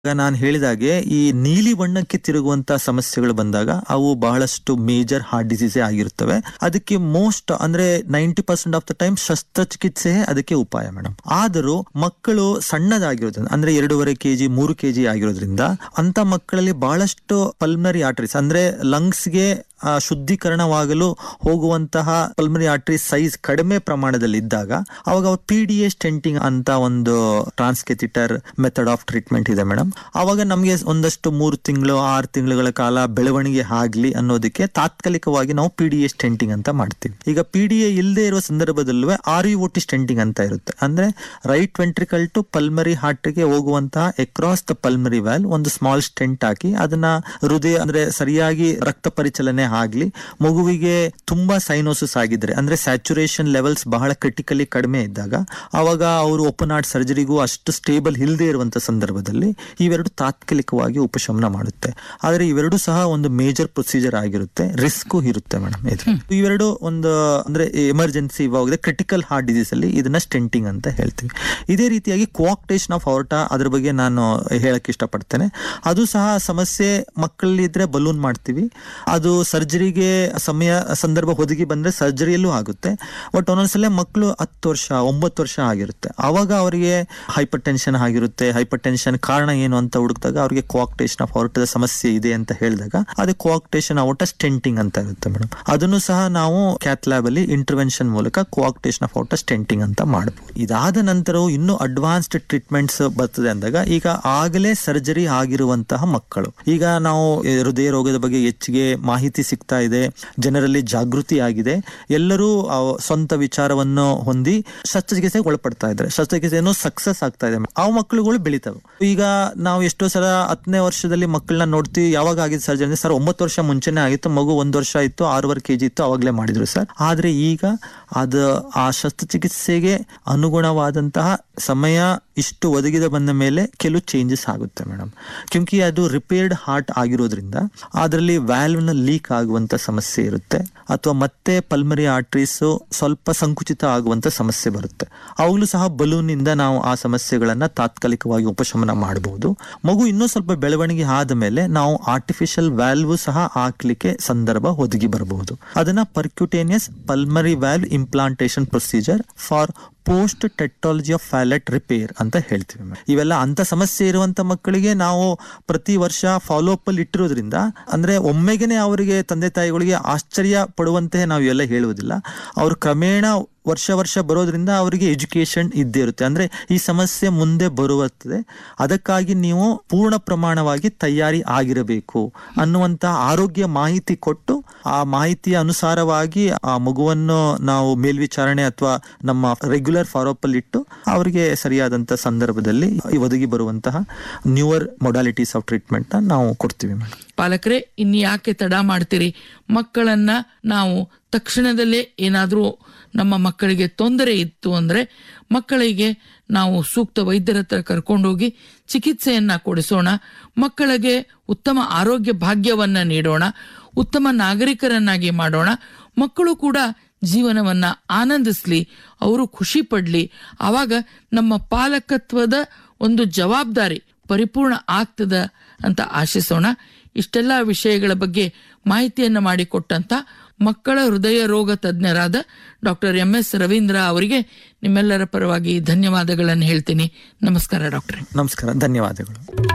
ಈಗ ನಾನು ಹೇಳಿದಾಗೆ ಈ ನೀಲಿ ಬಣ್ಣಕ್ಕೆ ತಿರುಗುವಂತ ಸಮಸ್ಯೆಗಳು ಬಂದಾಗ ಅವು ಬಹಳಷ್ಟು ಮೇಜರ್ ಹಾರ್ಟ್ ಡಿಸೀಸ್ ಆಗಿರುತ್ತವೆ ಅದಕ್ಕೆ ಮೋಸ್ಟ್ ಅಂದ್ರೆ ninety percent of the time ಶಸ್ತ್ರಚಿಕಿತ್ಸೆ ಅದಕ್ಕೆ ಉಪಾಯ ಮೇಡಮ್ ಆದರೂ ಮಕ್ಕಳು ಸಣ್ಣದಾಗಿರೋದ್ರಿಂದ ಅಂದ್ರೆ ಎರಡೂವರೆ ಕೆಜಿ ಮೂರು ಕೆಜಿ ಆಗಿರೋದ್ರಿಂದ ಅಂತ ಮಕ್ಕಳಲ್ಲಿ ಬಹಳಷ್ಟು ಪಲ್ಮನರಿ ಆರ್ಟರೀಸ್ ಅಂದ್ರೆ ಲಂಗ್ಸ್ಗೆ ಆ, ಶುದ್ಧೀಕರಣವಾಗಲು ಹೋಗುವಂತಹ ಪಲ್ಮರಿ ಆರ್ಟರಿ ಸೈಜ್ ಕಡಿಮೆ ಪ್ರಮಾಣದಲ್ಲಿ ಇದ್ದಾಗ ಅವಾಗ ಪಿ ಡಿ ಎ ಸ್ಟೆಂಟಿಂಗ್ ಅಂತ ಒಂದು ಟ್ರಾನ್ಸ್ಕೆಥಿಟರ್ ಮೆಥಡ್ ಆಫ್ ಟ್ರೀಟ್ಮೆಂಟ್ ಇದೆ ಮೇಡಮ್ ಅವಾಗ ನಮಗೆ ಒಂದಷ್ಟು ಮೂರು ತಿಂಗಳು ಆರು ತಿಂಗಳುಗಳ ಕಾಲ ಬೆಳವಣಿಗೆ ಆಗ್ಲಿ ಅನ್ನೋದಕ್ಕೆ ತಾತ್ಕಾಲಿಕವಾಗಿ ನಾವು ಪಿ ಡಿ ಎ ಸ್ಟೆಂಟಿಂಗ್ ಅಂತ ಮಾಡ್ತೀವಿ ಈಗ ಪಿ ಡಿ ಎ ಇಲ್ಲದೆ ಇರುವ ಸಂದರ್ಭದಲ್ಲೂ ಆರ್ ಯು ಟಿ ಸ್ಟೆಂಟಿಂಗ್ ಅಂತ ಇರುತ್ತೆ ಅಂದ್ರೆ ರೈಟ್ ವೆಂಟ್ರಿಕಲ್ ಟು ಪಲ್ಮರಿ ಹಾರ್ಟ್ಗೆ ಹೋಗುವಂತಹ ಎಕ್ರಾಸ್ ದ ಪಲ್ಮರಿ ವ್ಯಾಲ್ ಒಂದು ಸ್ಮಾಲ್ ಸ್ಟೆಂಟ್ ಹಾಕಿ ಅದನ್ನ ಹೃದಯ ಅಂದ್ರೆ ಸರಿಯಾಗಿ ರಕ್ತ ಪರಿಚಲನೆ ಆಗ್ಲಿ ಮಗುವಿಗೆ ತುಂಬಾ ಸೈನೋಸಿಸ್ ಆಗಿದ್ರೆ ಅಂದ್ರೆ ಸ್ಯಾಚುರೇಷನ್ ಲೆವೆಲ್ಸ್ ಬಹಳ ಕ್ರಿಟಿಕಲಿ ಕಡಿಮೆ ಇದ್ದಾಗ ಅವಾಗ ಅವರು ಓಪನ್ ಹಾರ್ಟ್ ಸರ್ಜರಿಗೂ ಅಷ್ಟು ಸ್ಟೇಬಲ್ ಇಲ್ಲದೆ ಇರುವಂತ ಸಂದರ್ಭದಲ್ಲಿ ಇವೆರಡು ತಾತ್ಕಾಲಿಕವಾಗಿ ಉಪಶಮನ ಮಾಡುತ್ತೆ ಆದ್ರೆ ಇವೆರಡು ಸಹ ಒಂದು ಮೇಜರ್ ಪ್ರೊಸೀಜರ್ ಆಗಿರುತ್ತೆ ರಿಸ್ಕ್ ಇರುತ್ತೆ ಮೇಡಮ್ ಇದು ಇವೆರಡು ಒಂದು ಅಂದ್ರೆ ಎಮರ್ಜೆನ್ಸಿ ಇವಾಗ ಕ್ರಿಟಿಕಲ್ ಹಾರ್ಟ್ ಡಿಸೀಸ್ ಅಲ್ಲಿ ಇದನ್ನ ಸ್ಟೆಂಟಿಂಗ್ ಅಂತ ಹೇಳ್ತೀವಿ ಇದೇ ರೀತಿಯಾಗಿ ಕೋಆಕ್ಟೇಷನ್ ಆಫ್ ಔರ್ಟಾ ಅದ್ರ ಬಗ್ಗೆ ನಾನು ಹೇಳಕ್ ಇಷ್ಟಪಡ್ತೇನೆ ಅದು ಸಹ ಸಮಸ್ಯೆ ಮಕ್ಕಳಲ್ಲಿ ಇದ್ರೆ ಬಲೂನ್ ಮಾಡ್ತೀವಿ ಅದು ಸರ್ಜರಿಗೆ ಸಮಯ ಸಂದರ್ಭ ಒದಗಿ ಬಂದ್ರೆ ಸರ್ಜರಿಯಲ್ಲೂ ಆಗುತ್ತೆ ಬಟ್ ಒಂದೊಂದ್ಸಲ ಮಕ್ಕಳು ಹತ್ತು ವರ್ಷ ಒಂಬತ್ತು ವರ್ಷ ಆಗಿರುತ್ತೆ ಅವಾಗ ಅವರಿಗೆ ಹೈಪರ್ ಟೆನ್ಷನ್ ಆಗಿರುತ್ತೆ ಹೈಪರ್ ಟೆನ್ಷನ್ ಕಾರಣ ಏನು ಅಂತ ಹುಡುಕಿದಾಗ ಅವರಿಗೆ ಕೋಆಕ್ಟೇಷನ್ ಆಫ್ ಔಟದ ಸಮಸ್ಯೆ ಇದೆ ಅಂತ ಹೇಳಿದಾಗ ಅದು ಕೋಆಕ್ಟೇಷನ್ ಔಟ ಸ್ಟೆಂಟಿಂಗ್ ಅಂತ ಇರುತ್ತೆ ಮೇಡಮ್ ಅದನ್ನು ಸಹ ನಾವು ಕ್ಯಾತ್ ಲ್ಯಾಬ್ ಅಲ್ಲಿ ಇಂಟರ್ವೆನ್ಷನ್ ಮೂಲಕ ಕೋಆಕ್ಟೇಷನ್ ಆಫ್ ಔಟ ಸ್ಟೆಂಟಿಂಗ್ ಅಂತ ಮಾಡಬಹುದು ಇದಾದ ನಂತರವೂ ಇನ್ನೂ ಅಡ್ವಾನ್ಸ್ಡ್ ಟ್ರೀಟ್ಮೆಂಟ್ಸ್ ಬರ್ತದೆ ಅಂದಾಗ ಈಗ ಆಗಲೇ ಸರ್ಜರಿ ಆಗಿರುವಂತಹ ಮಕ್ಕಳು ಈಗ ನಾವು ಈ ಹೃದಯ ರೋಗದ ಬಗ್ಗೆ ಹೆಚ್ಚಿಗೆ ಮಾಹಿತಿ ಸಿಗ್ತಾ ಇದೆ ಜನರಲ್ಲಿ ಜಾಗೃತಿ ಆಗಿದೆ ಎಲ್ಲರೂ ಆ ಸ್ವಂತ ವಿಚಾರವನ್ನು ಹೊಂದಿ ಶಸ್ತ್ರಚಿಕಿತ್ಸೆಗೆ ಒಳಪಡ್ತಾ ಇದ್ದಾರೆ ಶಸ್ತ್ರಚಿಕಿತ್ಸೆಯನ್ನು ಸಕ್ಸಸ್ ಆಗ್ತಾ ಇದೆ ಆ ಮಕ್ಕಳುಗಳು ಬೆಳಿತವೆ ಈಗ ನಾವು ಎಷ್ಟೋ ಸಲ ಹತ್ತನೇ ವರ್ಷದಲ್ಲಿ ಮಕ್ಕಳನ್ನ ನೋಡ್ತೀವಿ ಯಾವಾಗ ಆಗಿದೆ ಸರ್ಜರಿ ಅಂದ್ರೆ ಸರ್ ಒಂಬತ್ತು ವರ್ಷ ಮುಂಚೆನೆ ಆಗಿತ್ತು ಮಗು ಒಂದ್ ವರ್ಷ ಇತ್ತು ಆರೂವರೆ ಕೆಜಿ ಇತ್ತು ಅವಾಗಲೇ ಮಾಡಿದ್ರು ಸರ್ ಆದ್ರೆ ಈಗ ಅದು ಆ ಶಸ್ತ್ರಚಿಕಿತ್ಸೆಗೆ ಅನುಗುಣವಾದಂತಹ ಸಮಯ ಇಷ್ಟು ಒದಗಿದ ಬಂದ ಮೇಲೆ ಕೆಲವು ಚೇಂಜಸ್ ಆಗುತ್ತೆ ಮೇಡಮ್ ಕ್ಯೂಂಕಿ ಅದು ರಿಪೇರ್ಡ್ ಹಾರ್ಟ್ ಆಗಿರೋದ್ರಿಂದ ಅದರಲ್ಲಿ ವ್ಯಾಲ್ವ್ ನ ಲೀಕ್ ಆಗುವಂತ ಸಮಸ್ಯೆ ಇರುತ್ತೆ ಅಥವಾ ಮತ್ತೆ ಪಲ್ಮರಿ ಆರ್ಟ್ರೀಸ್ ಸ್ವಲ್ಪ ಸಂಕುಚಿತ ಆಗುವಂತ ಸಮಸ್ಯೆ ಬರುತ್ತೆ ಅವಾಗಲೂ ಸಹ ಬಲೂನ್ ಇಂದ ನಾವು ಆ ಸಮಸ್ಯೆಗಳನ್ನ ತಾತ್ಕಾಲಿಕವಾಗಿ ಉಪಶಮನ ಮಾಡಬಹುದು ಮಗು ಇನ್ನೂ ಸ್ವಲ್ಪ ಬೆಳವಣಿಗೆ ಆದ ಮೇಲೆ ನಾವು ಆರ್ಟಿಫಿಷಿಯಲ್ ವ್ಯಾಲ್ವ್ ಸಹ ಹಾಕ್ಲಿಕ್ಕೆ ಸಂದರ್ಭ ಒದಗಿ ಬರಬಹುದು ಅದನ್ನ percutaneous pulmonary valve implantation procedure for post tetralogy of Fallot repair ಅಂತ ಹೇಳ್ತೀವಿ madam. ಇವೆಲ್ಲ ಅಂತ ಸಮಸ್ಯೆ ಇರುವಂತ ಮಕ್ಕಳಿಗೆ ನಾವು ಪ್ರತಿ ವರ್ಷ ಫಾಲೋ ಅಪ್ ಅಲ್ಲಿ ಇಟ್ಟಿರೋದ್ರಿಂದ ಅಂದ್ರೆ ಒಮ್ಮೆಗೆನೆ ಅವರಿಗೆ ತಂದೆ ತಾಯಿಗಳಿಗೆ ಆಶ್ಚರ್ಯ ಪಡುವಂತೆ ನಾವು ಇವೆಲ್ಲ ಹೇಳುವುದಿಲ್ಲ ಅವರು ಕ್ರಮೇಣ ವರ್ಷ ವರ್ಷ ಬರೋದ್ರಿಂದ ಅವರಿಗೆ ಎಜುಕೇಶನ್ ಇದ್ದೇ ಇರುತ್ತೆ ಅಂದ್ರೆ ಈ ಸಮಸ್ಯೆ ಮುಂದೆ ಬರುತ್ತದೆ ಅದಕ್ಕಾಗಿ ನೀವು ಪೂರ್ಣ ಪ್ರಮಾಣವಾಗಿ ತಯಾರಿ ಆಗಿರಬೇಕು ಅನ್ನುವಂತ ಆರೋಗ್ಯ ಮಾಹಿತಿ ಕೊಟ್ಟು ಆ ಮಾಹಿತಿಯ ಅನುಸಾರವಾಗಿ ಆ ಮಗುವನ್ನು ನಾವು ಮೇಲ್ವಿಚಾರಣೆ ಅಥವಾ ನಮ್ಮ ರೆಗ್ಯುಲರ್ ಫಾಲೋಅಪ್ ಅಲ್ಲಿ ಇಟ್ಟು ಅವರಿಗೆ ಸರಿಯಾದಂತ ಸಂದರ್ಭದಲ್ಲಿ ಈ ಒದಗಿ ಬರುವಂತಹ ನ್ಯೂವರ್ ಮೊಡಾಲಿಟೀಸ್ ಆಫ್ ಟ್ರೀಟ್ಮೆಂಟ್ ನಾವು ಕೊಡ್ತೀವಿ ಮೇಡಮ್ ಪಾಲಕರೇ ಇನ್ ಯಾಕೆ ತಡ ಮಾಡ್ತೀರಿ ಮಕ್ಕಳನ್ನ ನಾವು ತಕ್ಷಣದಲ್ಲೇ ಏನಾದರೂ ನಮ್ಮ ಮಕ್ಕಳಿಗೆ ತೊಂದರೆ ಇತ್ತು ಅಂದ್ರೆ ಮಕ್ಕಳಿಗೆ ನಾವು ಸೂಕ್ತ ವೈದ್ಯರ ಹತ್ರ ಕರ್ಕೊಂಡೋಗಿ ಚಿಕಿತ್ಸೆಯನ್ನ ಕೊಡಿಸೋಣ ಮಕ್ಕಳಿಗೆ ಉತ್ತಮ ಆರೋಗ್ಯ ಭಾಗ್ಯವನ್ನ ನೀಡೋಣ ಉತ್ತಮ ನಾಗರಿಕರನ್ನಾಗಿ ಮಾಡೋಣ ಮಕ್ಕಳು ಕೂಡ ಜೀವನವನ್ನ ಆನಂದಿಸ್ಲಿ ಅವರು ಖುಷಿ ಪಡ್ಲಿ ಆವಾಗ ನಮ್ಮ ಪಾಲಕತ್ವದ ಒಂದು ಜವಾಬ್ದಾರಿ ಪರಿಪೂರ್ಣ ಆಗ್ತದ ಅಂತ ಆಶಿಸೋಣ ಇಷ್ಟೆಲ್ಲ ವಿಷಯಗಳ ಬಗ್ಗೆ ಮಾಹಿತಿಯನ್ನ ಮಾಡಿಕೊಟ್ಟಂತ ಮಕ್ಕಳ ಹೃದಯ ರೋಗ ತಜ್ಞರಾದ ಡಾಕ್ಟರ್ ಎಂ ಎಸ್ ರವೀಂದ್ರ ಅವರಿಗೆ ನಿಮ್ಮೆಲ್ಲರ ಪರವಾಗಿ ಧನ್ಯವಾದಗಳನ್ನು ಹೇಳ್ತೀನಿ ನಮಸ್ಕಾರ ಡಾಕ್ಟರ್ ನಮಸ್ಕಾರ ಧನ್ಯವಾದಗಳು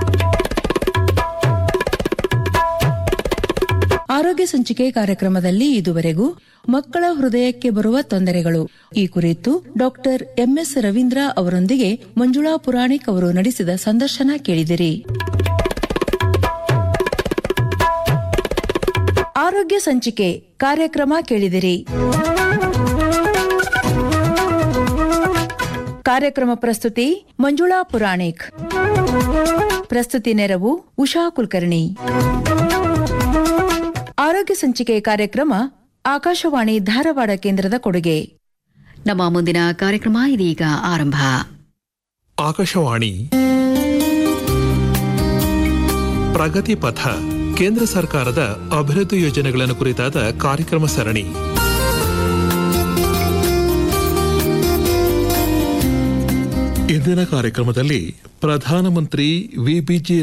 ಆರೋಗ್ಯ ಸಂಚಿಕೆ ಕಾರ್ಯಕ್ರಮದಲ್ಲಿ ಇದುವರೆಗೂ ಮಕ್ಕಳ ಹೃದಯಕ್ಕೆ ಬರುವ ತೊಂದರೆಗಳು ಈ ಕುರಿತು ಡಾಕ್ಟರ್ ಎಂಎಸ್ ರವೀಂದ್ರ ಅವರೊಂದಿಗೆ ಮಂಜುಳಾ ಪುರಾಣಿಕ್ ಅವರು ನಡೆಸಿದ ಸಂದರ್ಶನ ಕೇಳಿದಿರಿ ಆರೋಗ್ಯ ಸಂಚಿಕೆ ಕಾರ್ಯಕ್ರಮ ಕೇಳಿದಿರಿ ಕಾರ್ಯಕ್ರಮ ಪ್ರಸ್ತುತಿ ಮಂಜುಳಾ ಪುರಾಣಿಕ್ ಪ್ರಸ್ತುತಿ ನೆರವು ಉಷಾ ಕುಲಕರ್ಣಿ ಆರೋಗ್ಯ ಸಂಚಿಕೆ ಕಾರ್ಯಕ್ರಮ ಆಕಾಶವಾಣಿ ಧಾರವಾಡ ಕೇಂದ್ರದ ಕೊಡುಗೆ ನಮ್ಮ ಮುಂದಿನ ಕಾರ್ಯಕ್ರಮ ಇದೀಗ ಆರಂಭ ಆಕಾಶವಾಣಿ ಪ್ರಗತಿ ಪಥ ಕೇಂದ್ರ ಸರ್ಕಾರದ ಅಭಿವೃದ್ಧಿ ಯೋಜನೆಗಳನ್ನು ಕುರಿತಾದ ಕಾರ್ಯಕ್ರಮ ಸರಣಿ ಇಂದಿನ ಕಾರ್ಯಕ್ರಮದಲ್ಲಿ ಪ್ರಧಾನಮಂತ್ರಿ ವಿಬಿಜಿ